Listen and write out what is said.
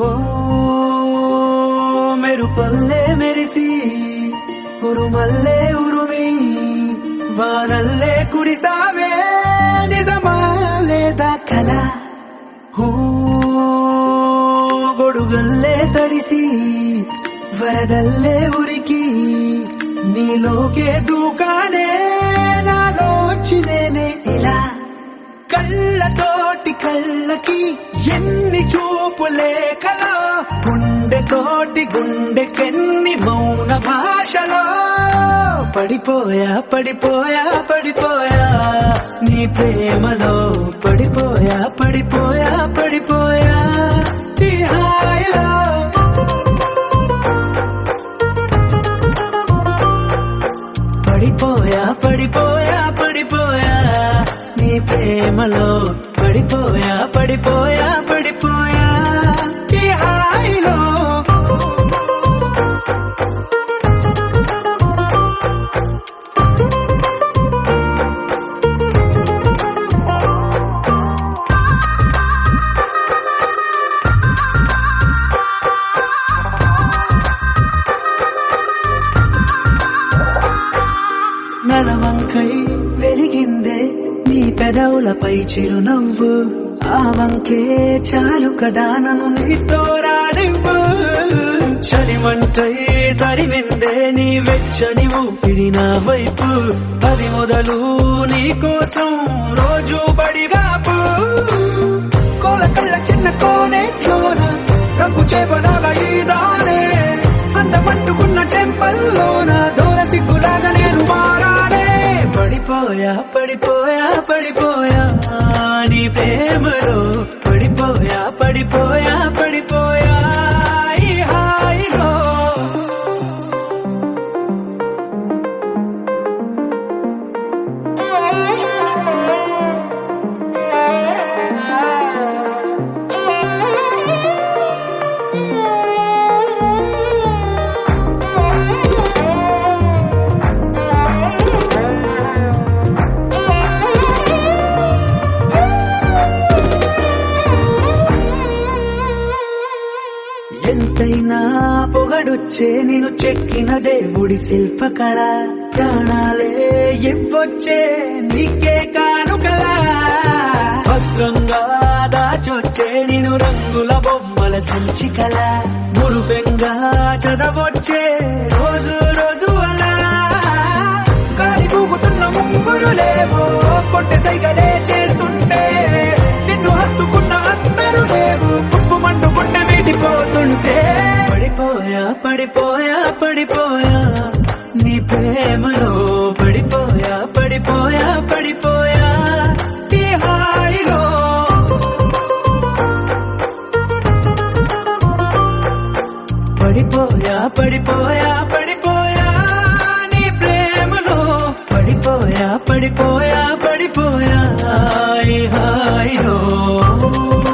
హో మెరుపల్లే మెరిసి ఉరుమల్లే ఉరుమి వానల్లే కురిసావే నిజమా లేదా కల హో గొడుగల్లే తడిసి వరదల్లే ఉరికి నీలోకే దూకానే నాలోచి నేనే ఇలా కళ్ళతోటి కళ్ళకి ఎన్ని చూపులే కలా గుండెతోటి గుండెకెన్ని మౌన భాషలో పడిపోయా పడిపోయా పడిపోయా నీ ప్రేమలో పడిపోయా పడిపోయా పడిపోయా ఈ హాయిలో పడిపోయా పడిపోయా పడిపోయా నీ ప్రేమలో పడిపోయా పడిపోయా పడిపోయా ఈ హాయిలో నలవంకై వెలిగిందే నీ పెదవులపై చిరునవ్వు ఆ వంకే చాలు కదా నన్ను నీతో రానివ్వు చలిమంటై తరివిందే నీ వెచ్చని ఊపిరి నా వైపు పది మొదలు నీ కోసం రోజు బడిగాపు కోల కళ్ళ చిన్న కోనే క్లోన రంగు చేపలాగా ఈదానే అందమంటుకున్న చెంపల్లోన దూర సిగ్గులాగా నేను మారానే పడిపోయా పడిపోయా పడిపోయా నీ ప్రేమలో పడిపోయా పడిపోయా పడిపోయా ఈ హాయిలో ఎంతైనా పొగడొచ్చే నేను చెక్కిన దేవుడి శిల్పకళ ప్రాణాలే ఇవ్వొచ్చే నీకే కానుకలా భద్రంగా దాచొచ్చే నేను రంగుల బొమ్మల సంచికల మురుపెంగా చదవొచ్చే రోజు రోజు అలా గాలి పూగుతున్న ముంగురులేవో కొట్టె సైగలే చేస్తుంటే నిన్ను హత్తుకున్న అందరూ లేవు కుప్పుమంటూ గుండె వీటిపోతుంటే పడిపోయా పడిపోయా పడిపోయా నీ ప్రేమలో పడిపోయా పడిపోయా పడిపోయా ఈ హాయిలో పడిపోయా పడిపోయా పడిపోయా నీ ప్రేమలో పడిపోయా పడిపోయా పడిపోయా ఈ హాయిలో